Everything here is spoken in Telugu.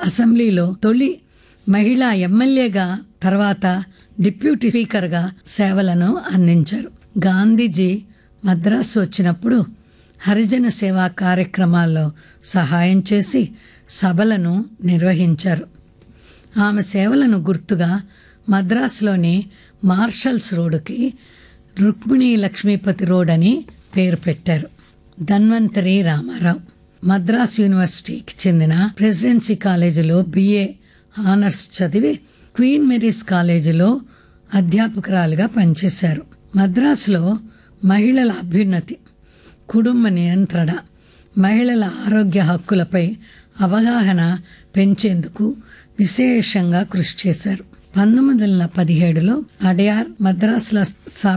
అసెంబ్లీలో తొలి మహిళా ఎమ్మెల్యేగా తర్వాత డిప్యూటీ స్పీకర్గా సేవలను అందించారు గాంధీజీ మద్రాసు వచ్చినప్పుడు హరిజన సేవా కార్యక్రమాల్లో సహాయం చేసి సభలను నిర్వహించారు ఆమె సేవలను గుర్తుగా మద్రాసులోని మార్షల్స్ రోడ్డుకి రుక్మిణి లక్ష్మీపతి రోడ్ అని పేరు పెట్టారు ధన్వంతరి రామారావు మద్రాస్ యూనివర్సిటీకి చెందిన ప్రెసిడెన్సీ కాలేజీలో బిఏ ఆనర్స్ చదివి క్వీన్ మేరీస్ కాలేజీలో అధ్యాపకురాలుగా పనిచేశారు మద్రాసులో మహిళల అభ్యున్నతి కుటుంబ నియంత్రణ మహిళల ఆరోగ్య హక్కులపై అవగాహన పెంచేందుకు విశేషంగా కృషి చేశారు పంతొమ్మిది వందల పదిహేడులో అడయార్ మద్రాసులో స్థా